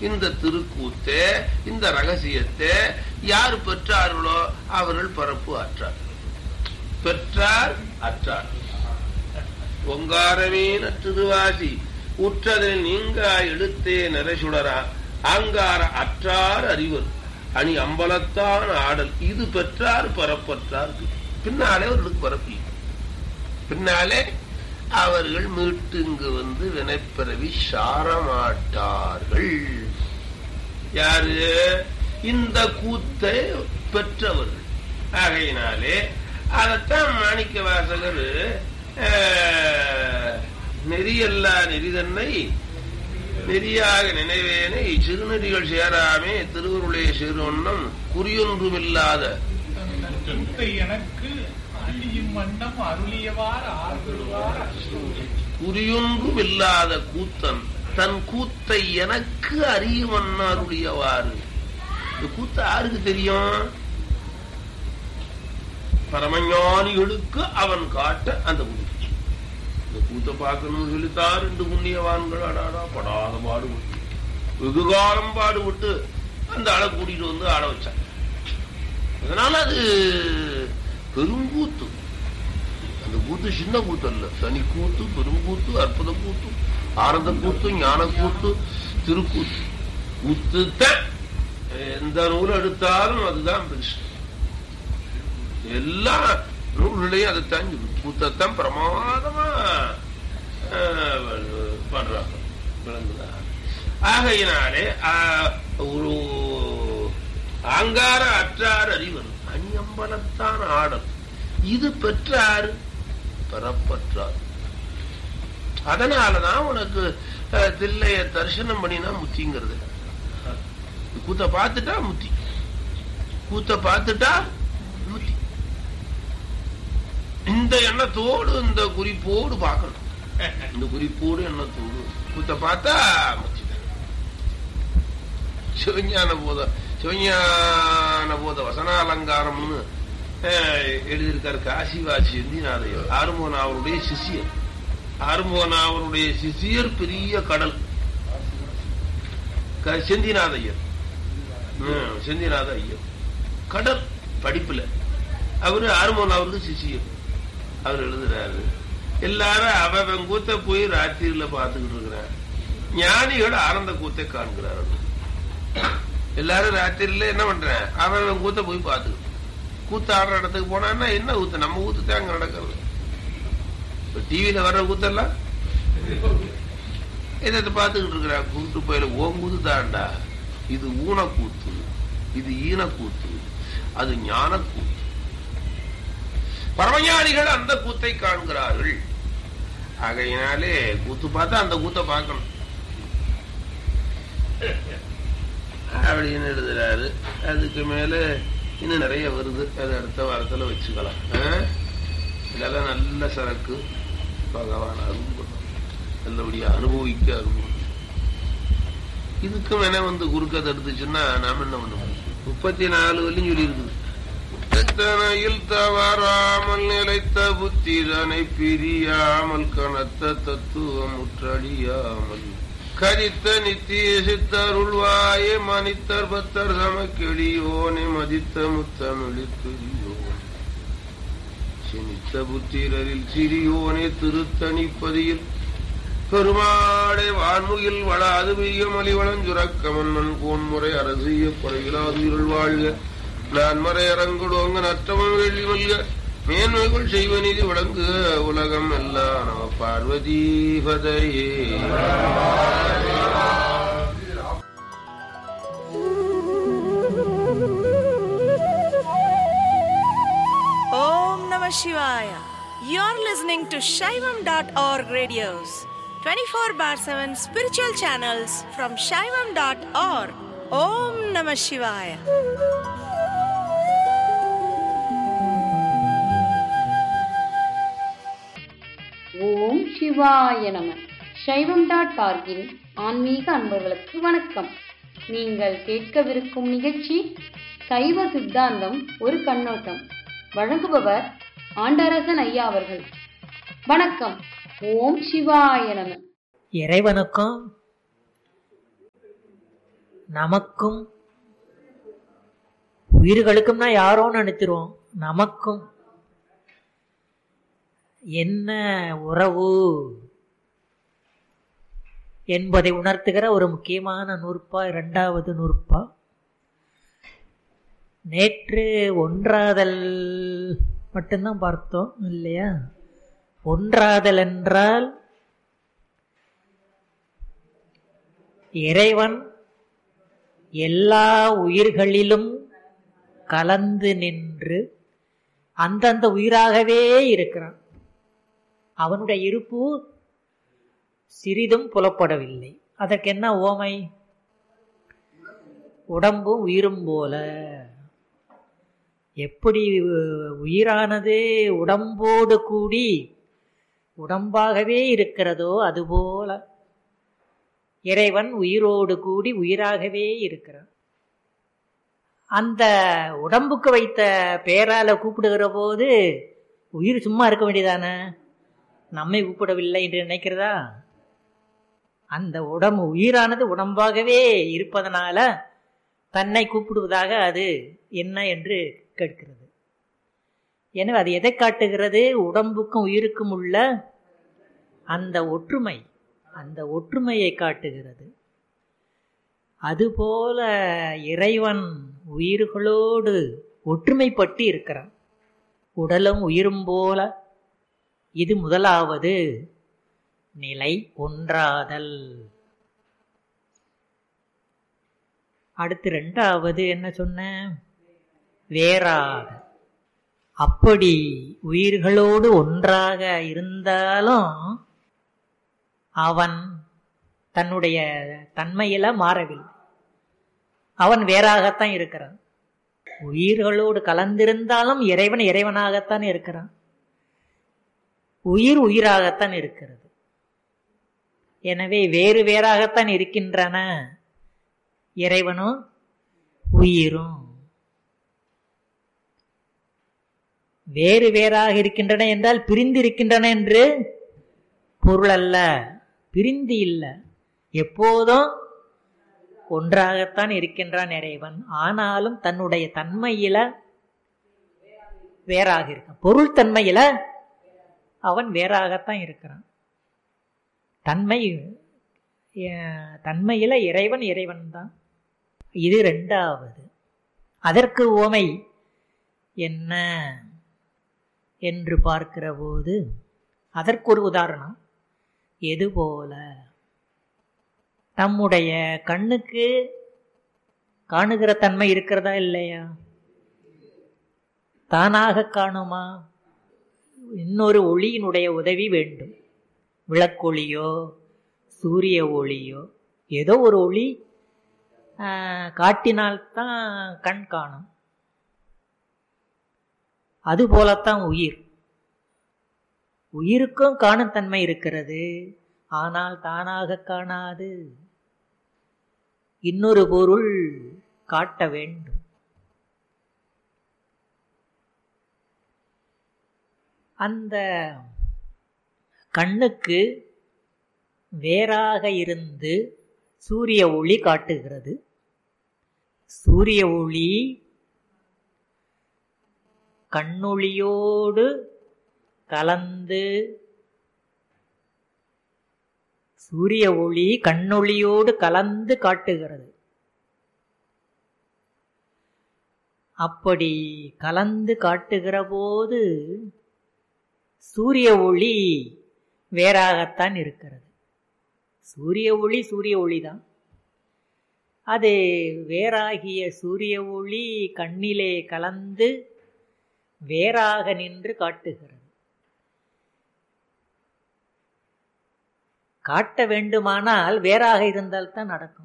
இந்த திருக்கூத்தை இந்த ரகசியத்தை யார் பெற்றார்களோ அவர்கள் பரப்பு அற்றார் பெற்றார் அற்றார் ஒங்காரமீன திருவாசி உற்றதில் நீங்க எடுத்தே நிறைசுடரா ஆங்கார அற்றார் அறிவர் அணி அம்பலத்தான் ஆடல் இது பெற்றார் பரப்பற்றார் பின்னாலே அவர்களுக்கு பரப்பி பின்னாலே அவர்கள் மீட்டு இங்கு வந்து வினைப்பிறவி சாரமாட்டார்கள் யாரு இந்த கூத்தை பெற்றவர்கள் ஆகையினாலே அதைத்தான் மாணிக்க வாசகர் நெறியல்லா நெறிதன்னை நெறியாக நினைவேனை சிறுநெறிகள் சேராமே திருவருளே சிறுவண்ணம் குறியொன்றுமில்லாத கூத்தை எனக்கு அழியும் வண்ணம் அருளியவார் ஆர்வருவார் குறியொன்றும் இல்லாத கூத்தன் தன் கூத்தை எனக்கு அறியுமன்ன அருளியவாறு இந்த கூத்த யாருக்கு தெரியும் பரமஞானிகளுக்கு அவன் காட்ட அந்த கூத்து இந்த கூத்த பார்க்கணும்னு சொல்லித்தார் ரெண்டு புண்ணியவான்கள் அடாடா படாத பாடுபட்டு வெகு காலம் பாடுபட்டு அந்த ஆளை கூட்டிட்டு வந்து ஆட வச்சான் அதனால அது பெருங்கூத்து அந்த கூத்து சின்ன கூத்து அல்ல தனி கூத்து பெருங்கூத்து அற்புத கூத்து ஆனந்த கூத்து ஞான கூத்து திருக்கூத்து கூத்து எந்த நூல் எடுத்தாலும் அதுதான் பெருசு எல்லா நூல்களையும் அதைத்தான் சொல்லு கூத்தத்தான் பிரமாதமா ஆஹ், பண்றாங்க விளங்குதா ஆகையினாலே ஆஹ், ஒரு ஆங்கார அற்றார் அறிவன் அணியம்பலத்தான் ஆடல் இது பெற்றார் பெறப்பற்றார் அதனாலதான் உனக்கு அஹ், தில்லைய தரிசனம் பண்ணினா முத்திங்கிறது கூத்த பார்த்துட்டா முத்தி கூத்த பார்த்துட்டா முத்தி இந்த எண்ணத்தோடு இந்த குறிப்போடு பார்க்கணும் இந்த குறிப்போடு எண்ணத்தோடு கூத்த பார்த்தா முத்தி சிவஞான போத சிவஞான போத வசனாலங்காரம்னு அஹ், எழுதியிருக்காரு காசிவாசி செந்திநாதையர் ஆறுமோன் அவருடைய சிஷியர் ஆறுமோன் அவருடைய சிஷியர் பெரிய கடல் க- செந்திநாத ஐயர் ம், செந்திநாத ஐயர் கடல் படிப்புல அவரு ஆறுமோன் அவருக்கு சிஷியர் அவர் எழுதுறாரு எல்லாரும் அவன் கூத்த போய் ராத்திரியில பார்த்துக்கிட்டு இருக்கிறான் ஞானிகள் ஆனந்த கூத்தை காண்கிறார்கள் எல்லாரும் ராத்திரியில என்ன பண்றேன் அவன் கூத்த போய் பார்த்துக்கிட்டு கூத்து ஆடுற இடத்துக்கு போனான்னா என்ன கூத்து நம்ம கூத்து தான் அங்க நடக்கிறது இப்ப டிவியில வர்ற கூத்தெல்லாம் இதை பார்த்துக்கிட்டு இருக்கிறான் கூட்டு போயில ஓங்கூத்து தாண்டா இது ஊனக்கூத்து இது ஈனக்கூத்து அது ஞானக்கூத்து பரமஞானிகள் அந்த கூத்தை காண்கிறார்கள் ஆகையினாலே கூத்து பார்த்தா அந்த கூத்தை பார்க்கணும் அப்படின்னு எழுதுறாரு அதுக்கு மேல இன்னும் நிறைய வருது அது அடுத்த வாரத்துல வச்சுக்கலாம் ஆ? இதெல்லாம் நல்ல சரக்கு பகவான் அருள் பண்ணும். நல்லபடியா அனுபவிக்க அருள் இதுக்கும் என்ன வந்து குறுக்க தடுத்துச்சுன்னா நாம என்ன பண்ணுவோம் முப்பத்தி நாலு வரையும் சொல்லி இருக்குது எத்தனையில் தவறாமல் நிலைத்த புத்திரனை பிரியாமல் கனத்த தத்துவம் முற்றடியாமல் கரித்த நித்திய சித்தருள்வாயே மனிதர் பத்தர் சமக்கெளியோனே மதித்த முத்தமிழில் பெரியோன் சினித்த புத்திரரில் சிறியோனே திருத்தணிப்பதியில் பெருமாடை வான்முகில் வளாது பெய்ய மலிவளஞ்சுரக்க மன்னன் கோன்முறை அரசிய குறையிலாது இருள் வாழ்க நான் மறை அரங்குடோங்க நற்றமம் வெள்ளி மல்க மேன்மைகள் செய்வ நீதி விளங்கு உலகம் எல்லாம் நம பார்வதி பதையே Om Namah Shivaya. You're listening to Shaivam.org radios, 24 bar 7 spiritual channels from Shaivam.org. Om Namah Shivaya. ஓம் சிவாய நம சைவம் டாட் ஆர்கின் ஆன்மீக அன்பர்களுக்கு வணக்கம் நீங்கள் கேட்கவிருக்கும் நிகழ்ச்சி சைவ சித்தாந்தம் ஒரு கண்ணோட்டம் வழங்குபவர் ஆண்டரசன் ஐயா அவர்கள் வணக்கம் ஓம் சிவாய நம இறைவனுக்கும் நமக்கும் உயிர்களுக்கும்னா யாரோன்னு நினைச்சிருவோம் நமக்கும் என்ன உறவு என்பதை உணர்த்துகிற ஒரு முக்கியமான நூற்பா இரண்டாவது நூற்பா நேற்று ஒன்றாதல் மட்டும்தான் பார்த்தோம் இல்லையா ஒன்றாதல் என்றால் இறைவன் எல்லா உயிர்களிலும் கலந்து நின்று அந்தந்த உயிராகவே இருக்கிறான் அவனுடைய இருப்பு சிறிதும் புலப்படவில்லை அதற்கு என்ன ஓமை உடம்பும் உயிரும் போல எப்படி உயிரானது உடம்போடு கூடி உடம்பாகவே இருக்கிறதோ அதுபோல இறைவன் உயிரோடு கூடி உயிராகவே இருக்கிறான் அந்த உடம்புக்கு வைத்த பெயரால கூப்பிடுகிற போது உயிர் சும்மா இருக்க வேண்டியதானே நம்மை கூப்பிடவில்லை என்று நினைக்கிறதா அந்த உடம்பு உயிரானது உடம்பாகவே இருப்பதனால தன்னை கூப்பிடுவதாக அது என்ன என்று கேட்கிறது எனவே அது எதை காட்டுகிறது உடம்புக்கும் உயிருக்கும் உள்ள அந்த ஒற்றுமை அந்த ஒற்றுமையை காட்டுகிறது அதுபோல இறைவன் உயிர்களோடு ஒற்றுமைப்பட்டு இருக்கிறான் உடலும் உயிரும் போல இது முதலாவது நிலை ஒன்றாதல் அடுத்து ரெண்டாவது என்ன சொன்ன வேறாக அப்படி உயிர்களோடு ஒன்றாக இருந்தாலும் அவன் தன்னுடைய தன்மையில மாறவில்லை அவன் வேறாகத்தான் இருக்கிறான் உயிர்களோடு கலந்திருந்தாலும் இறைவன் இறைவனாகத்தான் இருக்கிறான் உயிர் உயிராகத்தான் இருக்கிறது எனவே வேறு வேறாகத்தான் இருக்கின்றன இறைவனும் உயிரும் வேறு வேறாக இருக்கின்றன என்றால் பிரிந்து இருக்கின்றன என்று பொருள் அல்ல பிரிந்து இல்லை எப்போதும் ஒன்றாகத்தான் இருக்கின்றான் இறைவன் ஆனாலும் தன்னுடைய தன்மையில வேறாக இருக்கான் பொருள் தன்மையில அவன் வேறாகத்தான் இருக்கிறான் தன்மை தன்மையில இறைவன் இறைவன் தான் இது ரெண்டாவது அதற்கு ஓமை என்ன என்று பார்க்கிற போது அதற்கு ஒரு உதாரணம் எது போல நம்முடைய கண்ணுக்கு காணுகிற தன்மை இருக்கிறதா இல்லையா தானாக காணுமா இன்னொரு ஒளியினுடைய உதவி வேண்டும் விளக்கொளியோ சூரிய ஒளியோ ஏதோ ஒரு ஒளி காட்டினால்தான் கண் காணும் அதுபோலத்தான் உயிர் உயிருக்கும் காணும் தன்மை இருக்கிறது ஆனால் தானாக காணாது இன்னொரு பொருள் காட்ட வேண்டும் அந்த கண்ணுக்கு வேறாக இருந்து சூரிய ஒளி காட்டுகிறது சூரிய ஒளி கண்ணொளியோடு கலந்து சூரிய ஒளி கண்ணொளியோடு கலந்து காட்டுகிறது அப்படி கலந்து காட்டுகிற போது சூரிய ஒளி வேறாகத்தான் இருக்கிறது சூரிய ஒளி சூரிய ஒளி தான் அது வேறாகிய சூரிய ஒளி கண்ணிலே கலந்து வேறாக நின்று காட்டுகிறது காட்ட வேண்டுமானால் வேறாக இருந்தால் தான் நடக்கும்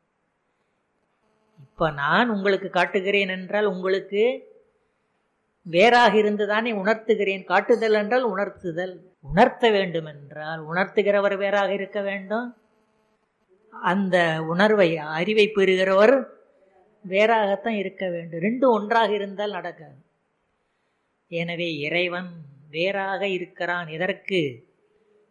இப்ப நான் உங்களுக்கு காட்டுகிறேன் என்றால் உங்களுக்கு வேறாக இருந்துதானே உணர்த்துகிறேன் காட்டுதல் என்றால் உணர்த்துதல் உணர்த்த வேண்டும் என்றால் உணர்த்துகிறவர் வேறாக இருக்க வேண்டும் அந்த உணர்வை அறிவை பெறுகிறவர் வேறாகத்தான் இருக்க வேண்டும் ரெண்டும் ஒன்றாக இருந்தால் நடக்காது எனவே இறைவன் வேறாக இருக்கிறான் எதற்கு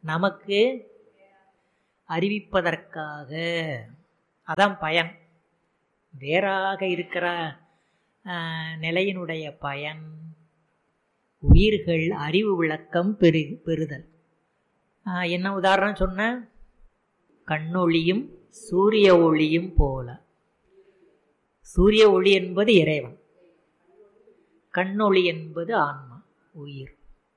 நமக்கு அறிவிப்பதற்காக அதான் பயன் வேறாக இருக்கிற ஆஹ், நிலையினுடைய பயன் உயிர்கள் அறிவு விளக்கம் பெரு பெறுதல் ஆஹ், என்ன உதாரணம் சொன்ன கண்ணொளியும் சூரிய ஒளியும் போல சூரிய ஒளி என்பது இறைவன் கண்ணொளி என்பது ஆன்மா உயிர்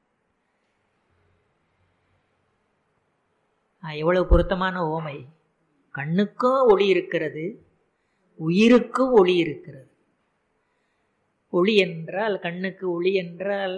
ஆஹ், எவ்வளவு பொருத்தமான ஓமை கண்ணுக்கும் ஒளி இருக்கிறது உயிருக்கும் ஒளி இருக்கிறது ஒளி என்றால் கண்ணுக்கு ஒளி என்றால்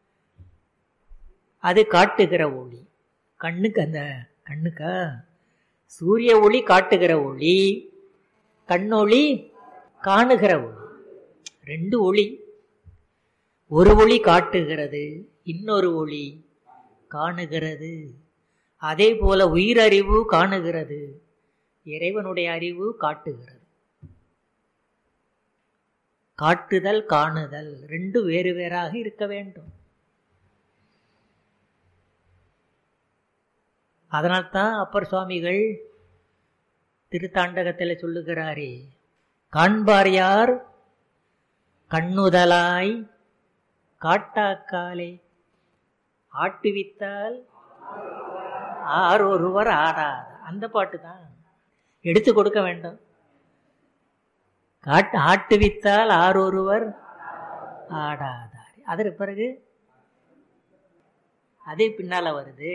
அது காட்டுகிற ஒளி கண்ணுக்கு அந்த கண்ணுக்கா சூரிய ஒளி காட்டுகிற ஒளி கண்ணொளி காணுகிற ஒளி ரெண்டு ஒளி ஒரு ஒளி காட்டுகிறது இன்னொரு ஒளி காணுகிறது அதே போல உயிரறிவு காணுகிறது இறைவனுடைய அறிவு காட்டுகிறது காட்டுதல் காணுதல் ரெண்டு வேறு வேறாக இருக்க வேண்டும் அதனால்தான் அப்பர் சுவாமிகள் திருத்தாண்டகத்தில் சொல்லுகிறாரே காண்பார் யார் கண்ணுதலாய் காட்டாக்காலே ஆட்டுவித்தால் ஆர் ஒருவர் ஆடாத அந்த பாட்டு தான் எடுத்து கொடுக்க வேண்டும் காட்டு ஆட்டுவித்தால் ஆர் ஒருவர் ஆடாதார் அதற்கு பிறகு அதே பின்னால வருது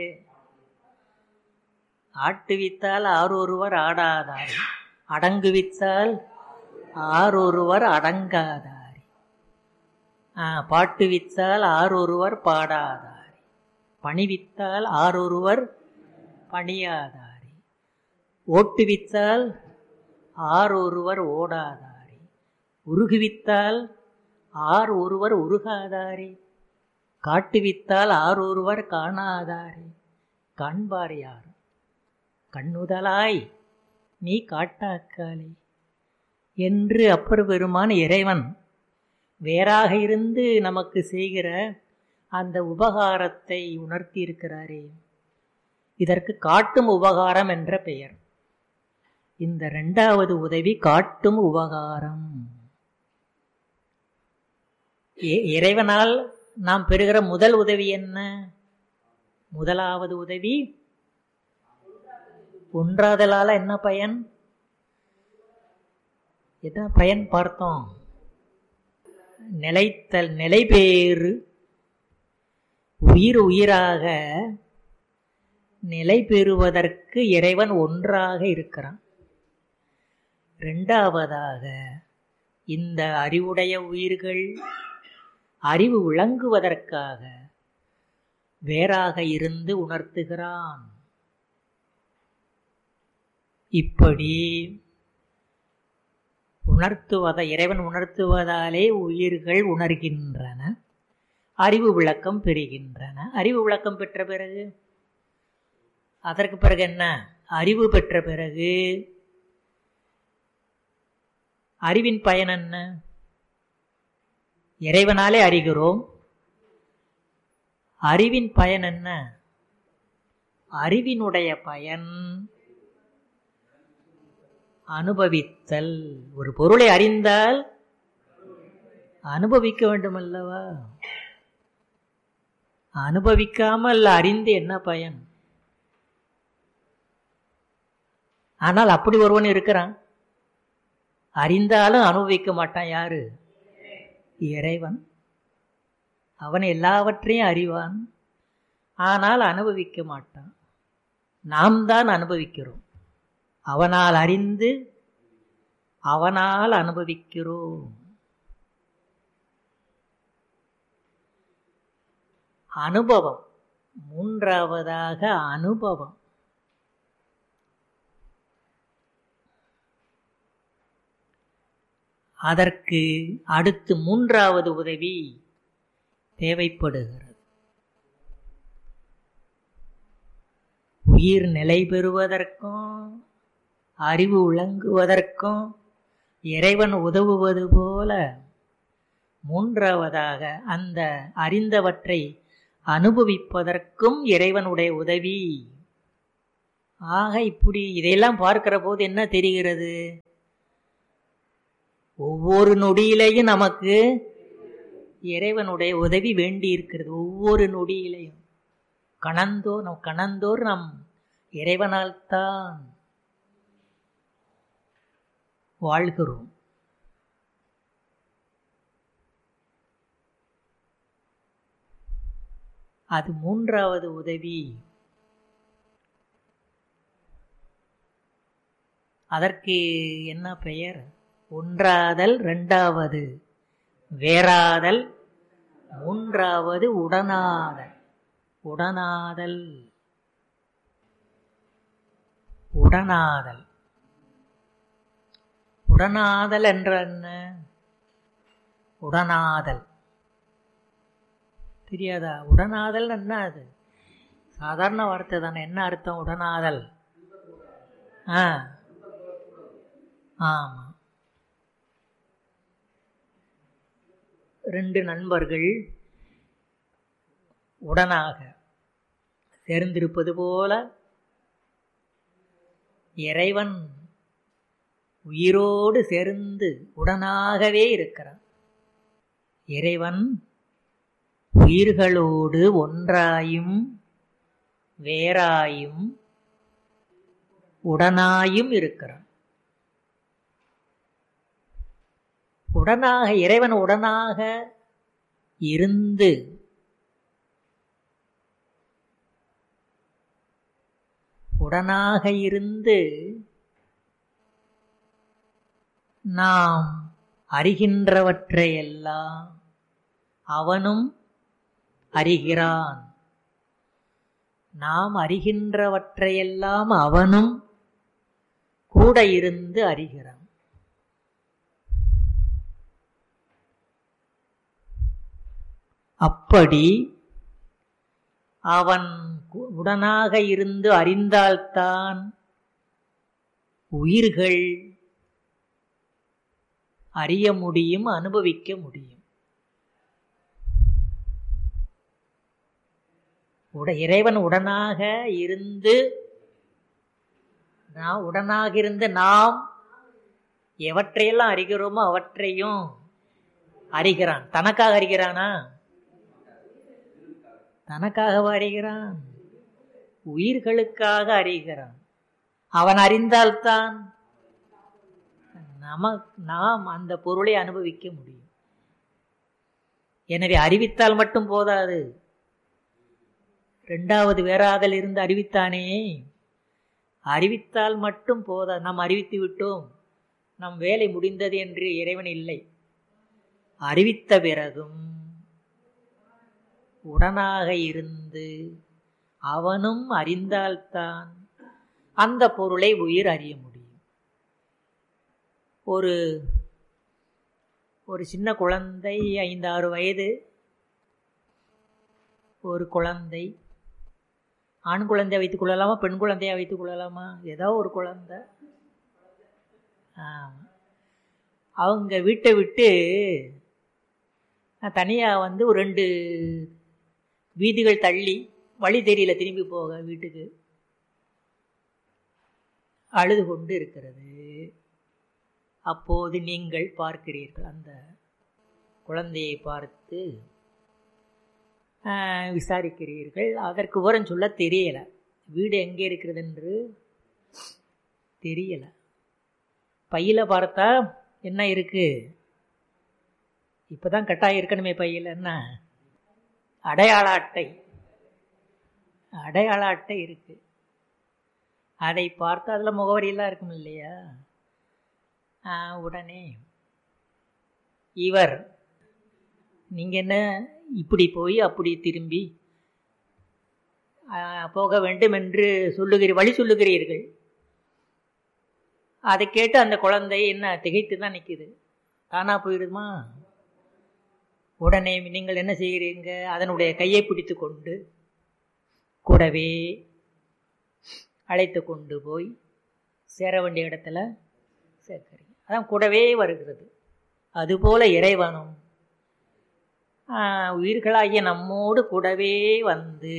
ஆட்டுவித்தால் ஆர் ஒருவர் ஆடாதார் அடங்குவித்தால் ஆர் ஒருவர் அடங்காதார் ஆ, பாட்டுவித்தால் ஆர் ஒருவர் பாடாதார் பணிவித்தால் ஆர் ஒருவர் பணியாதாரி ஓட்டுவித்தால் ஆர் ஒருவர் ஓடாதாரி உருகுவித்தால் ஆர் ஒருவர் உருகாதாரி காட்டுவித்தால் ஆர் ஒருவர் காணாதாரி காண்பார் யார் கண்ணுதலாய் நீ காட்டாக்காலே என்று அப்பர் பெருமான் இறைவன் வேறாக இருந்து நமக்கு செய்கிற அந்த உபகாரத்தை உணர்த்தி இருக்கிறாரே இதற்கு காட்டும் உபகாரம் என்ற பெயர் இந்த இரண்டாவது உதவி காட்டும் உபகாரம் இ- இறைவனால் நாம் பெறுகிற முதல் உதவி என்ன முதலாவது உதவி ஒன்றாதலால என்ன பயன் என்ன பயன் பார்த்தோம் நிலைத்தல் நிலைபேறு உயிர் உயிராக நிலை பெறுவதற்கு இறைவன் ஒன்றாக இருக்கிறான் இரண்டாவதாக இந்த அறிவுடைய உயிர்கள் அறிவு விளங்குவதற்காக வேறாக இருந்து உணர்த்துகிறான் இப்படி உணர்த்துவத இறைவன் உணர்த்துவதாலே உயிர்கள் உணர்கின்றன அறிவு விளக்கம் பெறுகின்றன அறிவு விளக்கம் பெற்ற பிறகு அதற்கு பிறகு என்ன அறிவு பெற்ற பிறகு அறிவின் பயன் என்ன இறைவனாலே அறிகிறோம் அறிவின் பயன் என்ன அறிவினுடைய பயன் அனுபவித்தல் ஒரு பொருளை அறிந்தால் அனுபவிக்க வேண்டும் அல்லவா அனுபவிக்காமல் அறிந்து என்ன பயன் ஆனால் அப்படி ஒருவன் இருக்கிறான் அறிந்தாலும் அனுபவிக்க மாட்டான் யாரு இறைவன் அவன் எல்லாவற்றையும் அறிவான் ஆனால் அனுபவிக்க மாட்டான் நாம் தான் அனுபவிக்கிறோம் அவனால் அறிந்து அவனால் அனுபவிக்கிறோம் அனுபவம் மூன்றாவதாக அனுபவம் அதற்கு அடுத்து மூன்றாவது உதவி தேவைப்படுகிறது உயிர் நிலை பெறுவதற்கும் அறிவு விளங்குவதற்கும் இறைவன் உதவுவது போல மூன்றாவதாக அந்த அறிந்தவற்றை அனுபவிப்பதற்கும் இறைவனுடைய உதவி ஆக இப்படி இதையெல்லாம் பார்க்கிற போது என்ன தெரிகிறது ஒவ்வொரு நொடியிலையும் நமக்கு இறைவனுடைய உதவி வேண்டி இருக்கிறது ஒவ்வொரு நொடியிலையும் கணந்தோர் நம் கணந்தோர் நம் இறைவனால் தான் வாழ்கிறோம் அது மூன்றாவது உதவி அதற்கு என்ன பெயர் ஒன்றாதல் இரண்டாவது வேறாதல் மூன்றாவது உடனாதல் உடனாதல் உடனாதல் உடனாதல் என்ற என்ன உடனாதல் தெரியாதா உடனாதல் என்ன அது சாதாரண வார்த்தை தானே என்ன அர்த்தம் உடனாதல் ஆ ஆமா ரெண்டு நண்பர்கள் உடனாக சேர்ந்திருப்பது போல இறைவன் உயிரோடு சேர்ந்து உடனாகவே இருக்கிறான் இறைவன் உயிர்களோடு ஒன்றாயும் வேறாயும் உடனாயும் இருக்கிறான் உடனாக இறைவன் உடனாக இருந்து உடனாக இருந்து நாம் அறிகின்றவற்றையெல்லாம் அவனும் அறிகிறான் நாம் அறிகின்றவற்றையெல்லாம் அவனும் கூட இருந்து அறிகிறான் அப்படி அவன் உடனாக இருந்து அறிந்தால்தான் உயிர்கள் அறிய முடியும் அனுபவிக்க முடியும் உட இறைவன் உடனாக இருந்து நான் உடனாக இருந்து நாம் எவற்றையெல்லாம் அறிகிறோமோ அவற்றையும் அறிகிறான் தனக்காக அறிகிறானா தனக்காகவா அறிகிறான் உயிர்களுக்காக அறிகிறான் அவன் அறிந்தால்தான் நம நாம் அந்த பொருளை அனுபவிக்க முடியும் எனவே அறிவித்தால் மட்டும் போதாது இரண்டாவது வேறாதல் இருந்து அறிவித்தானே அறிவித்தால் மட்டும் போதா நாம் அறிவித்து விட்டோம் நம் வேலை முடிந்தது என்று இறைவன் இல்லை அறிவித்த பிறகும் உடனாக இருந்து அவனும் அறிந்தால்தான் அந்த பொருளை உயிர் அறிய முடியும் ஒரு ஒரு சின்ன குழந்தை ஐந்து ஆறு வயது ஒரு குழந்தை ஆண் குழந்தையை வைத்துக் கொள்ளலாமா பெண் குழந்தையை வைத்துக் கொள்ளலாமா ஏதோ ஒரு குழந்தை அவங்க வீட்டை விட்டு தனியாக வந்து ஒரு ரெண்டு வீதிகள் தள்ளி வழி தெரியல திரும்பி போக வீட்டுக்கு அழுது கொண்டு இருக்கிறது அப்போது நீங்கள் பார்க்கிறீர்கள் அந்த குழந்தையை பார்த்து விசாரிக்கிறீர்கள் அதற்கு விவரம் சொல்ல தெரியல வீடு எங்கே இருக்கிறது என்று தெரியல பையில பார்த்தா என்ன இருக்கு இப்பதான் கட்டாயம் இருக்கணுமே பையில் என்ன அடையாள அட்டை அடையாள அட்டை இருக்கு அதை பார்த்து அதில் முகவரியெல்லாம் இருக்கும் இல்லையா உடனே இவர் நீங்கள் என்ன இப்படி போய் அப்படி திரும்பி போக வேண்டும் என்று சொல்லுகிற வழி சொல்லுகிறீர்கள் அதை கேட்டு அந்த குழந்தை என்ன திகைத்து தான் நிற்கிது தானா போயிடுமா உடனே நீங்கள் என்ன செய்கிறீங்க அதனுடைய கையை பிடித்து கொண்டு கூடவே அழைத்து கொண்டு போய் சேர வேண்டிய இடத்துல சேர்க்கிறீங்க அதான் கூடவே வருகிறது அதுபோல இறைவனும் உயிர்களாகிய நம்மோடு கூடவே வந்து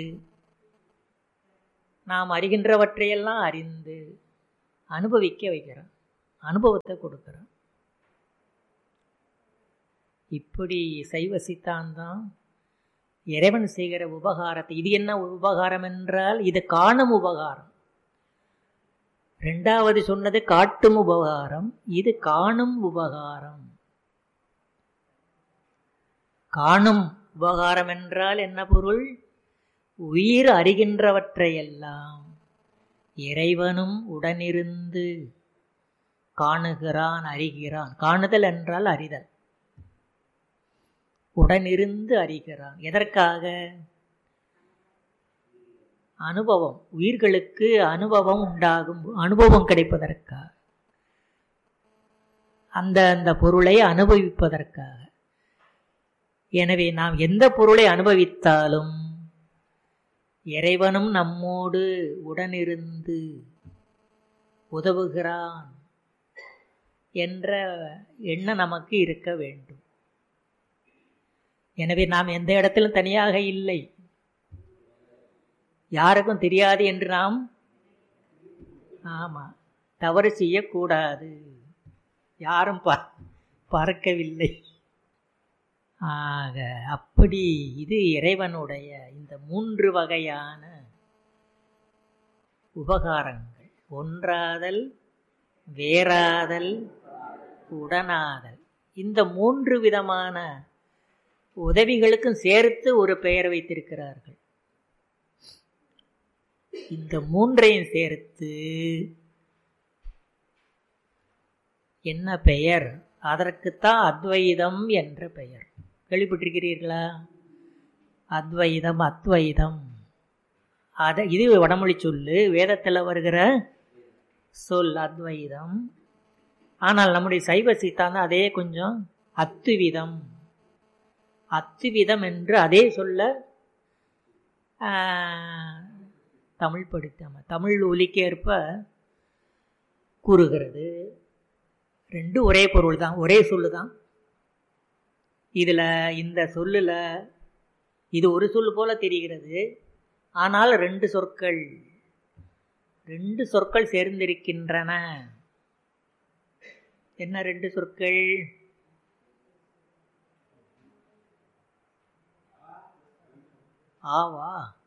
நாம் அறிகின்றவற்றையெல்லாம் அறிந்து அனுபவிக்க வைக்கிறான் அனுபவத்தை கொடுக்குறான் இப்படி சைவ சித்தாந்தம் இறைவன் செய்கிற உபகாரத்தை இது என்ன உபகாரம் என்றால் இது காணும் உபகாரம் ரெண்டாவது சொன்னது காட்டும் உபகாரம் இது காணும் உபகாரம் காணும் உபகாரம் என்றால் என்ன பொருள் உயிர் அறிகின்றவற்றையெல்லாம் இறைவனும் உடனிருந்து காணுகிறான் அறிகிறான் காணுதல் என்றால் அறிதல் உடனிருந்து அறிகிறான் எதற்காக அனுபவம் உயிர்களுக்கு அனுபவம் உண்டாகும் அனுபவம் கிடைப்பதற்காக அந்த அந்த பொருளை அனுபவிப்பதற்காக எனவே நாம் எந்த பொருளை அனுபவித்தாலும் இறைவனும் நம்மோடு உடனிருந்து உதவுகிறான் என்ற எண்ணம் நமக்கு இருக்க வேண்டும் எனவே நாம் எந்த இடத்திலும் தனியாக இல்லை யாருக்கும் தெரியாது என்று நாம் ஆமா தவறு செய்யக்கூடாது யாரும் பா பார்க்கவில்லை ஆக அப்படி இது இறைவனுடைய இந்த மூன்று வகையான உபகாரங்கள் ஒன்றாதல் வேறாதல் உடனாதல் இந்த மூன்று விதமான உதவிகளுக்கும் சேர்த்து ஒரு பெயர் வைத்திருக்கிறார்கள் இந்த மூன்றையும் சேர்த்து என்ன பெயர் அதற்குத்தான் அத்வைதம் என்ற பெயர் கேள்விப்பட்டிருக்கிறீர்களா அத்வைதம் அத்வைதம் அத இது வடமொழி சொல்லு வேதத்தில் வருகிற சொல் அத்வைதம் ஆனால் நம்முடைய சைவ சித்தாந்தம் அதே கொஞ்சம் அத்துவிதம் அத்துவிதம் என்று அதே சொல்ல தமிழ் படித்தாம தமிழ் ஒலிக்கேற்ப கூறுகிறது ரெண்டு ஒரே பொருள் தான் ஒரே சொல்லு தான் இதில் இந்த சொல்லில் இது ஒரு சொல் போல தெரிகிறது ஆனால் ரெண்டு சொற்கள் ரெண்டு சொற்கள் சேர்ந்திருக்கின்றன என்ன ரெண்டு சொற்கள் ஆவா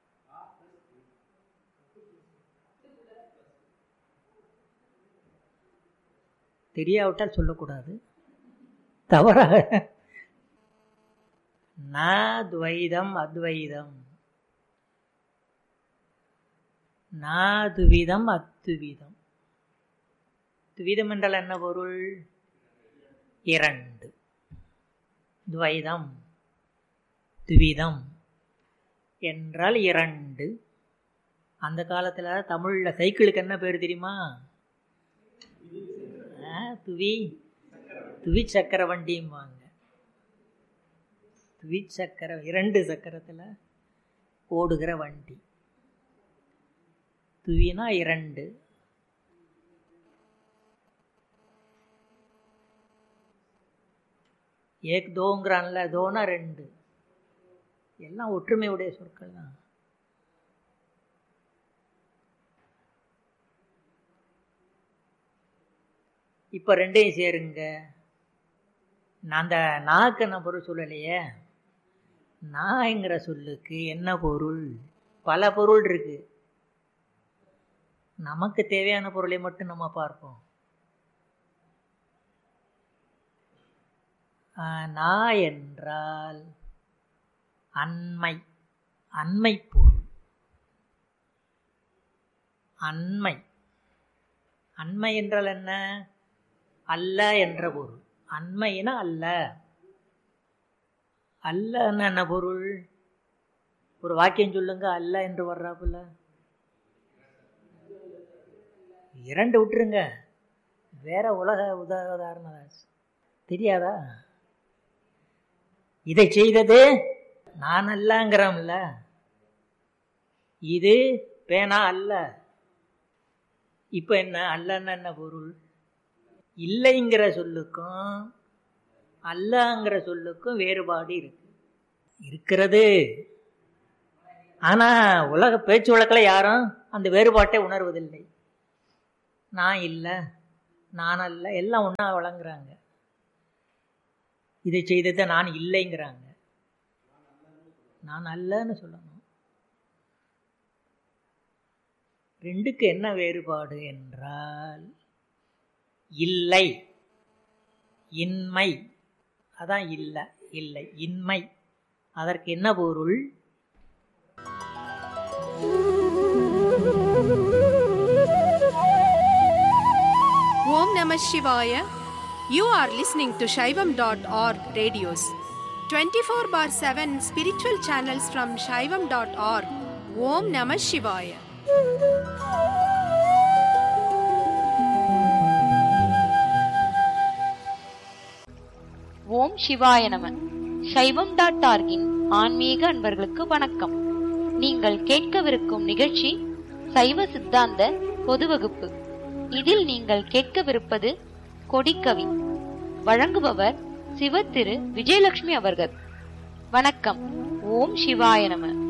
தெரியாவிட்டால் சொல்லக்கூடாது தவறாக ந துவைதம் அத்வைதம் நாதுவிதம் அத்துவிதம் துவிதம் என்றால் என்ன பொருள் இரண்டு துவைதம் துவிதம் என்றால் இரண்டு அந்த காலத்தில் தமிழில் சைக்கிளுக்கு என்ன பேர் தெரியுமா துவி துவி சக்கர வண்டியும்பாங்க துவி சக்கர இரண்டு சக்கரத்தில் ஓடுகிற வண்டி துவினா இரண்டு ஏக் தோங்கிறான்ல தோனா ரெண்டு எல்லாம் ஒற்றுமையுடைய சொற்கள் தான் இப்போ ரெண்டையும் சேருங்க நான் அந்த நாக்கு என்ன பொருள் சொல்லலையே நாய்ங்கிற சொல்லுக்கு என்ன பொருள் பல பொருள் இருக்கு நமக்கு தேவையான பொருளை மட்டும் நம்ம பார்ப்போம் நா என்றால் அண்மை அண்மை பொருள் அண்மை அண்மை என்றால் என்ன அல்ல என்ற பொருள் அண்மைனா அல்ல அல்லன்னு என்ன பொருள் ஒரு வாக்கியம் சொல்லுங்க அல்ல என்று வர்றாப்புல இரண்டு விட்டுருங்க வேற உலக உத உதாரணம் தெரியாதா இதை செய்தது நான் அல்லங்கிறோம்ல இது பேனா அல்ல இப்போ என்ன அல்லன்னு என்ன பொருள் இல்லைங்கிற சொல்லுக்கும் அல்லங்கிற சொல்லுக்கும் வேறுபாடு இருக்கு இருக்கிறது ஆனா உலக பேச்சு வழக்கில் யாரும் அந்த வேறுபாட்டை உணர்வதில்லை நான் இல்லை நான் அல்ல எல்லாம் ஒன்றா வழங்குறாங்க இதை செய்ததை நான் இல்லைங்கிறாங்க நான் அல்லன்னு சொல்லணும் ரெண்டுக்கு என்ன வேறுபாடு என்றால் இல்லை இன்மை அதான் இல்லை இல்லை இன்மை அதற்கு என்ன பொருள் Om Namah Shivaya. You are listening to Shaivam.org radios. 24 bar 7 spiritual channels from Shaivam.org. Om Namah Shivaya. ஓம் சிவாய நம சைவம் டாட் ஆர்கின் ஆன்மீக அன்பர்களுக்கு வணக்கம் நீங்கள் கேட்கவிருக்கும் நிகழ்ச்சி சைவ சித்தாந்த பொது வகுப்பு இதில் நீங்கள் கேட்கவிருப்பது கொடிக்கவி வழங்குபவர் சிவ திரு விஜயலட்சுமி அவர்கள் வணக்கம் ஓம் சிவாய நம